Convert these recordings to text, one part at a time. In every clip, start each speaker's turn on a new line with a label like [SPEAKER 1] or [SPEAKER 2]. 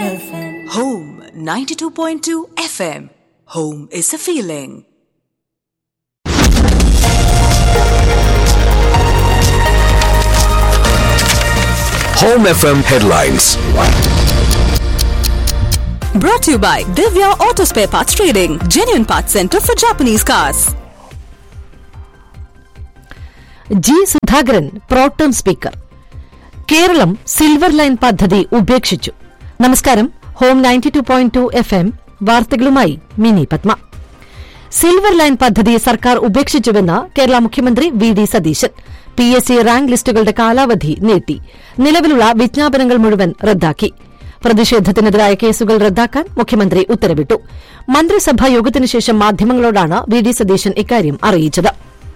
[SPEAKER 1] Home 92.2 FM. Home is a feeling.
[SPEAKER 2] Home FM headlines.
[SPEAKER 1] Brought to you by Divya Auto Spare Parts Trading, genuine parts center for Japanese cars.
[SPEAKER 3] G Sudhakaran protem speaker Keralam silver line പദ്ധതി ഉപേക്ഷിച്ചു നമസ്കാരം home ninety two point two F M വാർത്തകളുമായി Mini Padma silver line പദ്ധതി സർക്കാർ ഉപേക്ഷിച്ചുവെന്ന് കേരള മുഖ്യമന്ത്രി V D Satheesan P S C rank ലിസ്റ്റുകളുടെ കാലാവധി നീട്ടി നിലവിലുള്ള വിജ്ഞാപനങ്ങൾ മുഴുവൻ റദ്ദാക്കി പ്രതിഷേധത്തിനെതിരായ കേസുകൾ റദ്ദാക്കാൻ മുഖ്യമന്ത്രി ഉത്തരവിട്ടു മന്ത്രിസഭാ യോഗത്തിനുശേഷം മാധ്യമങ്ങളോടാണ് വി ഡി സതീശൻ ഇക്കാര്യം അറിയിച്ചത്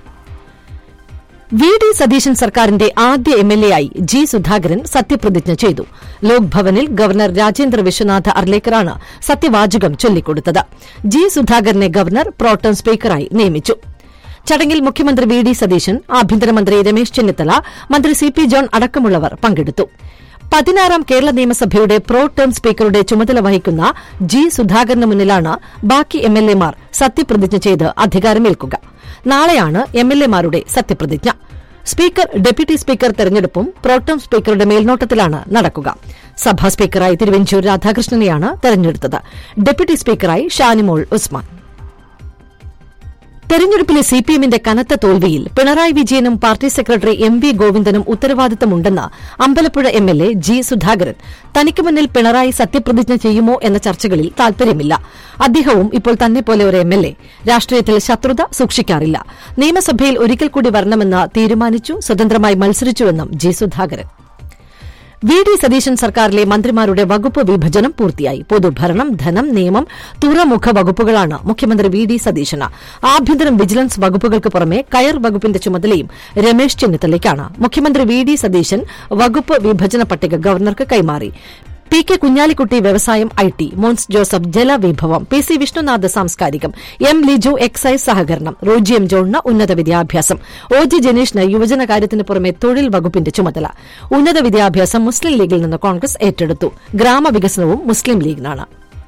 [SPEAKER 3] വി ഡി സതീശൻ സർക്കാരിന്റെ ആദ്യ എം എൽ എ ആയി ജി സുധാകരൻ സത്യപ്രതിജ്ഞ ചെയ്തു ലോക്ഭവനിൽ ഗവർണർ രാജേന്ദ്ര വിശ്വനാഥ് അർലേക്കറാണ് സത്യവാചകം ചൊല്ലിക്കൊടുത്തത് ജി സുധാകരനെ ഗവർണർ പ്രോട്ടം സ്പീക്കറായി നിയമിച്ചു ചടങ്ങിൽ മുഖ്യമന്ത്രി വി ഡി സതീശൻ ആഭ്യന്തരമന്ത്രി രമേശ് ചെന്നിത്തല മന്ത്രി സി പി ജോൺ അടക്കമുള്ളവർ പങ്കെടുത്തു പതിനാറാം കേരള നിയമസഭയുടെ പ്രോ ടേം സ്പീക്കറുടെ ചുമതല വഹിക്കുന്ന ജി സുധാകരന് മുന്നിലാണ് ബാക്കി എം എൽ എമാർ സത്യപ്രതിജ്ഞ ചെയ്ത് അധികാരമേൽക്കുക നാളെയാണ് എം എൽ എമാരുടെ സത്യപ്രതിജ്ഞ സ്പീക്കർ ഡെപ്യൂട്ടി സ്പീക്കർ തെരഞ്ഞെടുപ്പും പ്രോട്ടം സ്പീക്കറുടെ മേൽനോട്ടത്തിലാണ് നടക്കുക സഭാ സ്പീക്കറായി തിരുവഞ്ചൂർ രാധാകൃഷ്ണനെയാണ് തെരഞ്ഞെടുത്തത് ഡെപ്യൂട്ടി സ്പീക്കറായി ഷാനിമോൾ ഉസ്മാൻ തെരഞ്ഞെടുപ്പിലെ സിപിഎമ്മിന്റെ കനത്ത തോൽവിയിൽ പിണറായി വിജയനും പാർട്ടി സെക്രട്ടറി എം വി ഗോവിന്ദനും ഉത്തരവാദിത്തമുണ്ടെന്ന് Ambalappuzha M L A G Sudhakaran തനിക്ക് മുന്നിൽ പിണറായി സത്യപ്രതിജ്ഞ ചെയ്യുമോ എന്ന ചർച്ചകളിൽ താൽപര്യമില്ല അദ്ദേഹവും ഇപ്പോൾ തന്നെപ്പോലെ ഒരു എം എൽ എ രാഷ്ട്രീയത്തിൽ ശത്രുത സൂക്ഷിക്കാറില്ല നിയമസഭയിൽ ഒരിക്കൽ കൂടി വരണമെന്ന് തീരുമാനിച്ചു സ്വതന്ത്രമായി മത്സരിച്ചുവെന്നും G Sudhakaran V D Satheesan സർക്കാരിലെ മന്ത്രിമാരുടെ വകുപ്പ് വിഭജനം പൂർത്തിയായി പൊതുഭരണം ധനം നിയമം തുറമുഖ വകുപ്പുകളാണ് മുഖ്യമന്ത്രി വി ഡി സതീശന് ആഭ്യന്തരം വിജിലൻസ് വകുപ്പുകൾക്ക് പുറമെ കയർ വകുപ്പിന്റെ ചുമതലയും രമേശ് ചെന്നിത്തലയ്ക്കാണ് മുഖ്യമന്ത്രി വി ഡി സതീശൻ വകുപ്പ് വിഭജന പട്ടിക ഗവർണർക്ക് കൈമാറി പി കെ കുഞ്ഞാലിക്കുട്ടി വ്യവസായം ഐ ടി മോൻസ് ജോസഫ് ജലവിഭവം പി സി വിഷ്ണുനാഥ് സാംസ്കാരികം എം ലിജു എക്സൈസ് സഹകരണം റോജി എം ജോണിന് ഉന്നത വിദ്യാഭ്യാസം ഒ ജി ജനീഷിന് യുവജനകാര്യത്തിന് പുറമെ തൊഴിൽ വകുപ്പിന്റെ ചുമതല ഉന്നത വിദ്യാഭ്യാസം മുസ്ലിം ലീഗിൽ നിന്ന് കോൺഗ്രസ് ഏറ്റെടുത്തു ഗ്രാമവികസനവും മുസ്ലിം ലീഗിനാണ്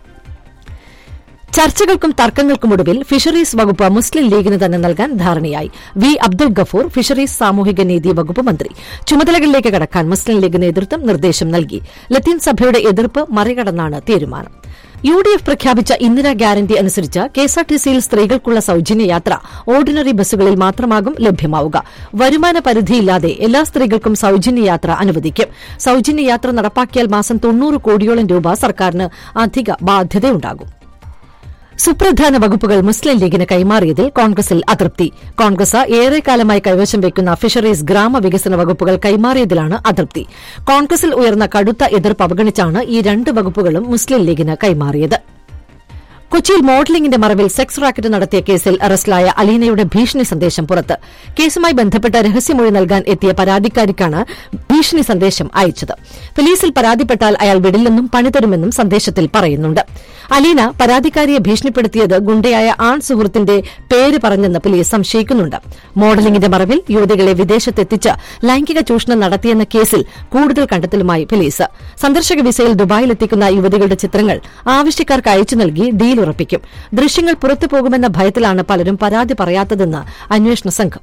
[SPEAKER 3] ചർച്ചകൾക്കും തർക്കങ്ങൾക്കുമൊടുവിൽ ഫിഷറീസ് വകുപ്പ് മുസ്ലിം ലീഗിന് തന്നെ നൽകാൻ ധാരണയായി വി അബ്ദുൾ ഗഫൂർ ഫിഷറീസ് സാമൂഹിക നീതി വകുപ്പ് മന്ത്രി ചുമതലകളിലേക്ക് കടക്കാൻ മുസ്ലിം ലീഗ് നേതൃത്വം നിർദ്ദേശം നൽകി ലത്തീൻ സഭയുടെ എതിർപ്പ് മറികടന്നാണ് തീരുമാനം യു ഡി എഫ് പ്രഖ്യാപിച്ച ഇന്ദിരാ ഗ്യാരണ്ടി അനുസരിച്ച് കെഎസ്ആർടിസിയിൽ സ്ത്രീകൾക്കുള്ള സൌജന്യ യാത്ര ഓർഡിനറി ബസ്സുകളിൽ മാത്രമാകും ലഭ്യമാവുക വരുമാന പരിധിയില്ലാതെ എല്ലാ സ്ത്രീകൾക്കും സൌജന്യ യാത്ര അനുവദിക്കും സൌജന്യ യാത്ര നടപ്പാക്കിയാൽ മാസം തൊണ്ണൂറ് കോടിയോളം രൂപ സർക്കാരിന് അധിക ബാധ്യതയുണ്ടാകും സുപ്രധാന വകുപ്പുകൾ മുസ്ലിം ലീഗിന് കൈമാറിയതിൽ കോൺഗ്രസിൽ അതൃപ്തി കോൺഗ്രസ് ഏറെക്കാലമായി കൈവശം വയ്ക്കുന്ന ഫിഷറീസ് ഗ്രാമവികസന വകുപ്പുകൾ കൈമാറിയതിലാണ് അതൃപ്തി കോൺഗ്രസിൽ ഉയർന്ന കടുത്ത എതിർപ്പ് അവഗണിച്ചാണ് ഈ രണ്ട് വകുപ്പുകളും മുസ്ലിം ലീഗിന് കൈമാറിയത് കൊച്ചിയിൽ മോഡലിംഗിന്റെ മറവിൽ സെക്സ് റാക്കറ്റ് നടത്തിയ കേസിൽ അറസ്റ്റിലായ അലീനയുടെ ഭീഷണി സന്ദേശം പുറത്ത് കേസുമായി ബന്ധപ്പെട്ട രഹസ്യമൊഴി നൽകാൻ എത്തിയ പരാതിക്കാരിക്കാണ് ഭീഷണി സന്ദേശം അയച്ചത് പോലീസിൽ പരാതിപ്പെട്ടാൽ അയാൾ വിടില്ലെന്നും പണിതരുമെന്നും സന്ദേശത്തിൽ പറയുന്നുണ്ട് അലീന പരാതിക്കാരിയെ ഭീഷണിപ്പെടുത്തിയത് ഗുണ്ടയായ ആൺ സുഹൃത്തിന്റെ പേര് പറഞ്ഞെന്ന് പോലീസ് സംശയിക്കുന്നുണ്ട് മോഡലിംഗിന്റെ മറവിൽ യുവതികളെ വിദേശത്തെത്തിച്ച് ലൈംഗിക ചൂഷണം നടത്തിയെന്ന കേസിൽ കൂടുതൽ കണ്ടെത്തലുമായി പോലീസ് സന്ദർശക വിസയിൽ ദുബായിലെത്തിക്കുന്ന യുവതികളുടെ ചിത്രങ്ങൾ ആവശ്യക്കാർക്ക് അയച്ചു നൽകി ഡീൽ ഉറപ്പിക്കും ദൃശ്യങ്ങൾ പുറത്തു പോകുമെന്ന ഭയത്തിലാണ് പലരും പരാതി പറയാത്തതെന്ന് അന്വേഷണ സംഘം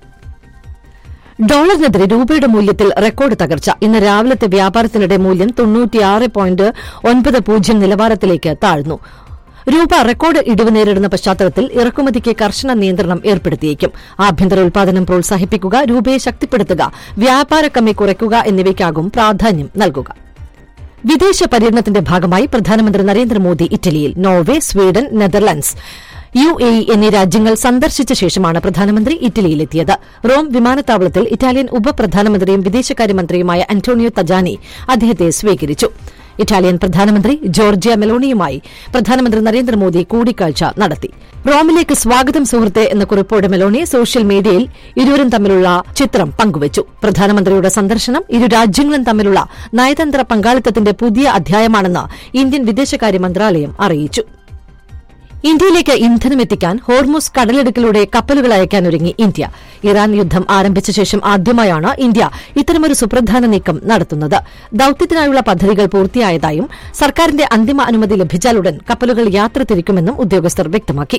[SPEAKER 3] ഡോളറിനെതിരെ രൂപയുടെ മൂല്യത്തിൽ റെക്കോർഡ് തകർച്ച ഇന്ന് രാവിലത്തെ വ്യാപാരത്തിനിടെ മൂല്യം തൊണ്ണൂറ്റിയാറ് പോയിന്റ് ഒൻപത് പൂജ്യം നിലവാരത്തിലേക്ക് താഴ്ന്നു രൂപ റെക്കോർഡ് ഇടിവ് നേരിടുന്ന പശ്ചാത്തലത്തിൽ ഇറക്കുമതിക്ക് കർശന നിയന്ത്രണം ഏർപ്പെടുത്തിയേക്കും ആഭ്യന്തര ഉൽപാദനം പ്രോത്സാഹിപ്പിക്കുക രൂപയെ ശക്തിപ്പെടുത്തുക വ്യാപാര കമ്മി കുറയ്ക്കുക എന്നിവയ്ക്കാകും പ്രാധാന്യം നൽകുക വിദേശ പര്യടനത്തിന്റെ ഭാഗമായി പ്രധാനമന്ത്രി നരേന്ദ്രമോദി ഇറ്റലിയിൽ Norway Sweden Netherlands U A E എന്നീ രാജ്യങ്ങൾ സന്ദർശിച്ച ശേഷമാണ് പ്രധാനമന്ത്രി ഇറ്റലിയിലെത്തിയത് റോം വിമാനത്താവളത്തിൽ ഇറ്റാലിയൻ ഉപപ്രധാനമന്ത്രിയും വിദേശകാര്യമന്ത്രിയുമായ അന്റോണിയോ തജാനി അദ്ദേഹത്തെ സ്വീകരിച്ചു ഇറ്റാലിയൻ പ്രധാനമന്ത്രി ജോർജിയ മെലോണിയുമായി പ്രധാനമന്ത്രി നരേന്ദ്രമോദി കൂടിക്കാഴ്ച നടത്തി റോമിലേക്ക് സ്വാഗതം സുഹൃത്തെ എന്ന കുറിപ്പോടെ മെലോണി സോഷ്യൽ മീഡിയയിൽ ഇരുവരും തമ്മിലുള്ള ചിത്രം പങ്കുവച്ചു പ്രധാനമന്ത്രിയുടെ സന്ദർശനം ഇരു രാജ്യങ്ങളും തമ്മിലുള്ള നയതന്ത്ര പങ്കാളിത്തത്തിന്റെ പുതിയ അധ്യായമാണെന്ന് ഇന്ത്യൻ വിദേശകാര്യ മന്ത്രാലയം അറിയിച്ചു ഇന്ത്യയിലേക്ക് ഇന്ധനമെത്തിക്കാൻ ഹോർമുസ് കടലിടുക്കിലൂടെ കപ്പലുകൾ അയക്കാൻ ഒരുങ്ങി ഇന്ത്യ ഇറാൻ യുദ്ധം ആരംഭിച്ച ശേഷം ആദ്യമായാണ് ഇന്ത്യ ഇത്തരമൊരു സുപ്രധാന നീക്കം നടത്തുന്നത് ദൌത്യത്തിനായുള്ള പദ്ധതികൾ പൂർത്തിയായതായും സർക്കാരിന്റെ അന്തിമ അനുമതി ലഭിച്ചാലുടൻ കപ്പലുകൾ യാത്ര തിരിക്കുമെന്നും ഉദ്യോഗസ്ഥർ വ്യക്തമാക്കി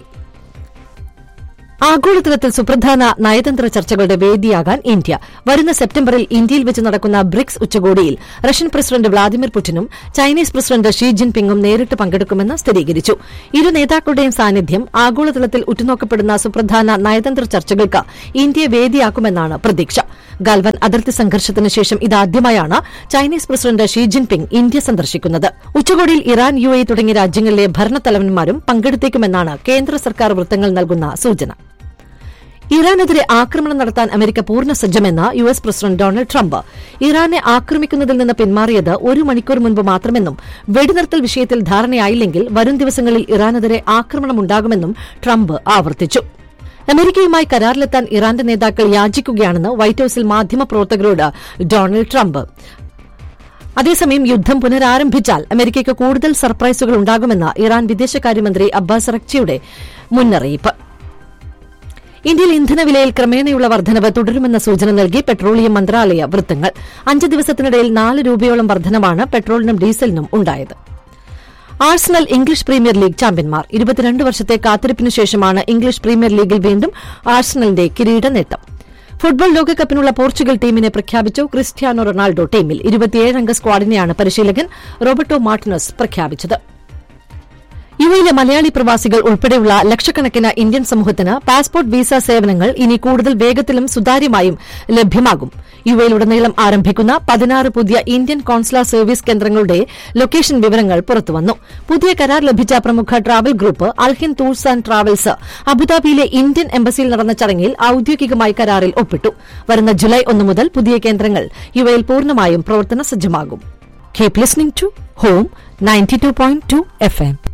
[SPEAKER 3] ആഗോളതലത്തിൽ സുപ്രധാന നയതന്ത്ര ചർച്ചകളുടെ വേദിയാകാൻ ഇന്ത്യ വരുന്ന സെപ്റ്റംബറിൽ ഇന്ത്യയിൽ വെച്ച് നടക്കുന്ന ബ്രിക്സ് ഉച്ചകോടിയിൽ റഷ്യൻ പ്രസിഡന്റ് വ്ളാദിമിർ പുടിനും ചൈനീസ് പ്രസിഡന്റ് ഷീ ജിൻപിങ്ങും നേരിട്ട് പങ്കെടുക്കുമെന്ന് സ്ഥിരീകരിച്ചു ഇരു നേതാക്കളുടെയും സാന്നിധ്യം ആഗോളതലത്തിൽ ഉറ്റുനോക്കപ്പെടുന്ന സുപ്രധാന നയതന്ത്ര ചർച്ചകൾക്ക് ഇന്ത്യയെ വേദിയാക്കുമെന്നാണ് പ്രതീക്ഷ ഗൽവൻ അതിർത്തി സംഘർഷത്തിന് ശേഷം ഇതാദ്യമായാണ് Chinese president Xi Jinping India സന്ദർശിക്കുന്നത് ഉച്ചകോടിയിൽ ഇറാൻ യു എ തുടങ്ങിയ രാജ്യങ്ങളിലെ ഭരണത്തലവന്മാരും പങ്കെടുത്തേക്കുമെന്നാണ് കേന്ദ്ര സർക്കാർ വൃത്തങ്ങൾ നൽകുന്ന സൂചന ഇറാനെതിരെ ആക്രമണം നടത്താൻ അമേരിക്ക പൂർണ്ണ സജ്ജമെന്ന് U S president Donald Trump ഇറാനെ ആക്രമിക്കുന്നതിൽ നിന്ന് പിന്മാറിയത് ഒരു മണിക്കൂർ മുൻപ് മാത്രമെന്നും വെടിനിർത്തൽ വിഷയത്തിൽ ധാരണയായില്ലെങ്കിൽ വരും ദിവസങ്ങളിൽ ഇറാനെതിരെ ആക്രമണമുണ്ടാകുമെന്നും ട്രംപ് ആവർത്തിച്ചു അമേരിക്കയുമായി കരാറിലെത്താൻ ഇറാന്റെ നേതാക്കൾ യാചിക്കുകയാണെന്ന് വൈറ്റ് ഹൌസിൽ മാധ്യമപ്രവർത്തകരോട് ഡൊണാൾഡ് ട്രംപ് അതേസമയം യുദ്ധം പുനരാരംഭിച്ചാൽ അമേരിക്കയ്ക്ക് കൂടുതൽ സർപ്രൈസുകൾ ഉണ്ടാകുമെന്ന് ഇറാൻ വിദേശകാര്യമന്ത്രി അബ്ബാസ് റക്ചിയുടെ മുന്നറിയിപ്പ് ഇന്ത്യയിൽ ഇന്ധനവിലയിൽ ക്രമേണയുള്ള വർധനവ് തുടരുമെന്ന സൂചന നൽകി പെട്രോളിയം മന്ത്രാലയ വൃത്തങ്ങൾ അഞ്ച് ദിവസത്തിനിടയിൽ നാല് രൂപയോളം വർധനവാണ് പെട്രോളിനും ഡീസലിനും ഉണ്ടായത് ആഴ്സണൽ ഇംഗ്ലീഷ് പ്രീമിയർ ലീഗ് ചാമ്പ്യന്മാർ ഇരുപത്തിരണ്ട് വർഷത്തെ കാത്തിരിപ്പിനു ശേഷമാണ് ഇംഗ്ലീഷ് പ്രീമിയർ ലീഗിൽ വീണ്ടും ആഴ്സണലിന്റെ കിരീട നേട്ടം ഫുട്ബോൾ ലോകകപ്പിനുള്ള പോർച്ചുഗൽ ടീമിനെ പ്രഖ്യാപിച്ചു ക്രിസ്ത്യാനോ റൊണാൾഡോ ടീമിൽ ഇരുപത്തിയേഴംഗ സ്ക്വാഡിനെയാണ് പരിശീലകൻ റോബർട്ടോ മാർട്ടിനസ് പ്രഖ്യാപിച്ചത് യുഎയിലെ മലയാളി പ്രവാസികൾ ഉൾപ്പെടെയുള്ള ലക്ഷക്കണക്കിന് ഇന്ത്യൻ സമൂഹത്തിന് പാസ്പോർട്ട് വിസ സേവനങ്ങൾ ഇനി കൂടുതൽ വേഗത്തിലും സുതാര്യമായും ലഭ്യമാകും യുഎയിലുടനീളം ആരംഭിക്കുന്ന പതിനാറ് പുതിയ ഇന്ത്യൻ കോൺസുലാർ സർവീസ് കേന്ദ്രങ്ങളുടെ ലൊക്കേഷൻ വിവരങ്ങൾ പുറത്തുവന്നു പുതിയ കരാർ ലഭിച്ച പ്രമുഖ travel group Alhind tours and travels അബുദാബിയിലെ ഇന്ത്യൻ എംബസിയിൽ നടന്ന ചടങ്ങിൽ ഔദ്യോഗികമായി കരാറിൽ ഒപ്പിട്ടു വരുന്ന ജുലൈ ഒന്ന് മുതൽ പുതിയ കേന്ദ്രങ്ങൾ യുഎയിൽ പൂർണ്ണമായും പ്രവർത്തന സജ്ജമാകും keep listening to home ninety two point two F M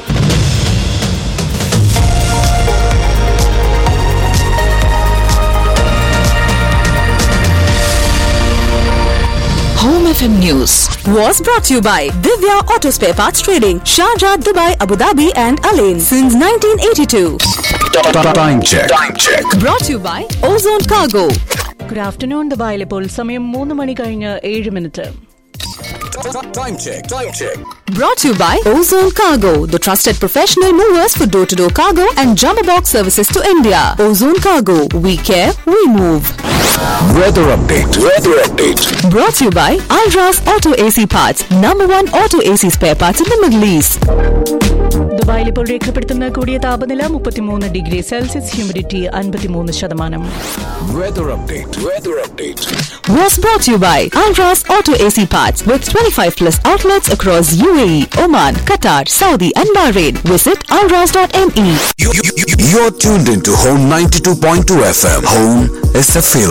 [SPEAKER 1] Home FM News was brought to you by Divya Auto Spare Parts Trading, Sharjah, Dubai, Abu Dhabi, and Alain since 1982.
[SPEAKER 2] Time check. Time check.
[SPEAKER 1] Brought to you by Ozone Cargo.
[SPEAKER 4] Good afternoon ദുബായിൽ ഇപ്പോൾ സമയം മൂന്ന് മണി കഴിഞ്ഞ് ഏഴ് minute
[SPEAKER 2] Time check. Time check.
[SPEAKER 1] Brought to you by Ozone Cargo, the trusted professional movers for door to door cargo and jumbo box services to India. Ozone Cargo, we care, we move.
[SPEAKER 2] Weather update. Weather update.
[SPEAKER 1] Brought to you by Alras Auto AC Parts, number one auto AC spare parts in the Middle East.
[SPEAKER 4] ദുബായിൽ ഇപ്പോൾ രേഖപ്പെടുത്തുന്ന കൂടിയ താപനില മുപ്പത്തിമൂന്ന് degree Celsius humidity അൻപത്തിമൂന്ന് ശതമാനം
[SPEAKER 2] Weather update. Weather update.
[SPEAKER 1] Was brought to you by Alras Auto AC Parts with 25 plus outlets across UAE, Oman, Qatar, Saudi, and Bahrain. Visit alras.me.
[SPEAKER 2] You, you, you, you're tuned into Home 92.2 FM. Home is a feel.